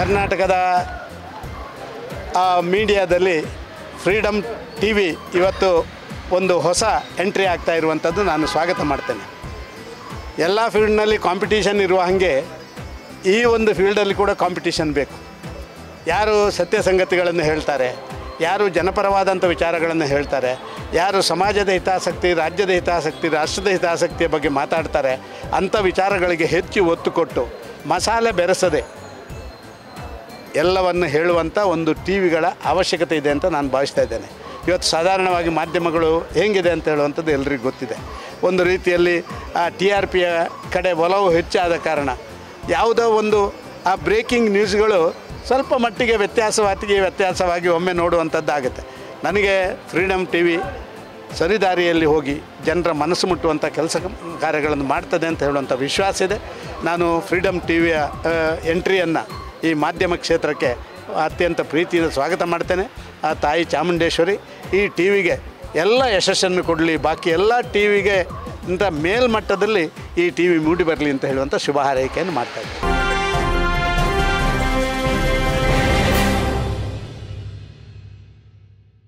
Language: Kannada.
ಕರ್ನಾಟಕದ ಆ, ಮೀಡಿಯಾದಲ್ಲಿ ಫ್ರೀಡಮ್ ಟಿ ವಿ ಇವತ್ತು ಒಂದು ಹೊಸ ಎಂಟ್ರಿ ಆಗ್ತಾ ಇರುವಂಥದ್ದು ನಾನು ಸ್ವಾಗತ ಮಾಡ್ತೇನೆ ಎಲ್ಲ ಫೀಲ್ಡ್ನಲ್ಲಿ ಕಾಂಪಿಟೀಷನ್ ಇರುವ ಹಾಗೆ ಈ ಒಂದು ಫೀಲ್ಡಲ್ಲಿ ಕೂಡ ಕಾಂಪಿಟೀಷನ್ ಬೇಕು ಯಾರು ಸತ್ಯ ಸಂಗತಿಗಳನ್ನು ಹೇಳ್ತಾರೆ ಯಾರು ಜನಪರವಾದಂಥ ವಿಚಾರಗಳನ್ನು ಹೇಳ್ತಾರೆ ಯಾರು ಸಮಾಜದ ಹಿತಾಸಕ್ತಿ ರಾಜ್ಯದ ಹಿತಾಸಕ್ತಿ ರಾಷ್ಟ್ರದ ಹಿತಾಸಕ್ತಿಯ ಬಗ್ಗೆ ಮಾತಾಡ್ತಾರೆ ಅಂಥ ವಿಚಾರಗಳಿಗೆ ಹೆಚ್ಚು ಒತ್ತು ಕೊಟ್ಟು ಮಸಾಲೆ ಬೆರೆಸದೆ ಎಲ್ಲವನ್ನು ಹೇಳುವಂಥ ಒಂದು ಟಿ ವಿಗಳ ಅವಶ್ಯಕತೆ ಇದೆ ಅಂತ ನಾನು ಭಾವಿಸ್ತಾ ಇದ್ದೇನೆ ಇವತ್ತು ಸಾಧಾರಣವಾಗಿ ಮಾಧ್ಯಮಗಳು ಹೇಗಿದೆ ಅಂತ ಹೇಳುವಂಥದ್ದು ಎಲ್ರಿಗೂ ಗೊತ್ತಿದೆ ಒಂದು ರೀತಿಯಲ್ಲಿ ಆ ಟಿ ಆರ್ ಪಿಯ ಕಡೆ ಒಲವು ಹೆಚ್ಚಾದ ಕಾರಣ ಯಾವುದೋ ಒಂದು ಆ ಬ್ರೇಕಿಂಗ್ ನ್ಯೂಸ್ಗಳು ಸ್ವಲ್ಪ ಮಟ್ಟಿಗೆ ವ್ಯತ್ಯಾಸವಾತಿಗೆ ವ್ಯತ್ಯಾಸವಾಗಿ ಒಮ್ಮೆ ನೋಡುವಂಥದ್ದಾಗುತ್ತೆ ನನಗೆ ಫ್ರೀಡಮ್ ಟಿ ವಿ ಸರಿದಾರಿಯಲ್ಲಿ ಹೋಗಿ ಜನರ ಮನಸ್ಸು ಮುಟ್ಟುವಂಥ ಕೆಲಸ ಕಾರ್ಯಗಳನ್ನು ಮಾಡ್ತದೆ ಅಂತ ಹೇಳುವಂಥ ವಿಶ್ವಾಸ ಇದೆ ನಾನು ಫ್ರೀಡಮ್ ಟಿ ವಿಯ ಎಂಟ್ರಿಯನ್ನು ಈ ಮಾಧ್ಯಮ ಕ್ಷೇತ್ರಕ್ಕೆ ಅತ್ಯಂತ ಪ್ರೀತಿಯಿಂದ ಸ್ವಾಗತ ಮಾಡ್ತೇನೆ ಆ ತಾಯಿ ಚಾಮುಂಡೇಶ್ವರಿ ಈ ಟಿ ವಿಗೆ ಎಲ್ಲ ಯಶಸ್ಸನ್ನು ಕೊಡಲಿ ಬಾಕಿ ಎಲ್ಲ ಟಿ ವಿಗೆ ಇಂಥ ಮೇಲ್ಮಟ್ಟದಲ್ಲಿ ಈ ಟಿ ವಿ ಮೂಡಿ ಬರಲಿ ಅಂತ ಹೇಳುವಂಥ ಶುಭ ಹಾರೈಕೆಯನ್ನು ಮಾಡ್ತಾ ಇದ್ದೀನಿ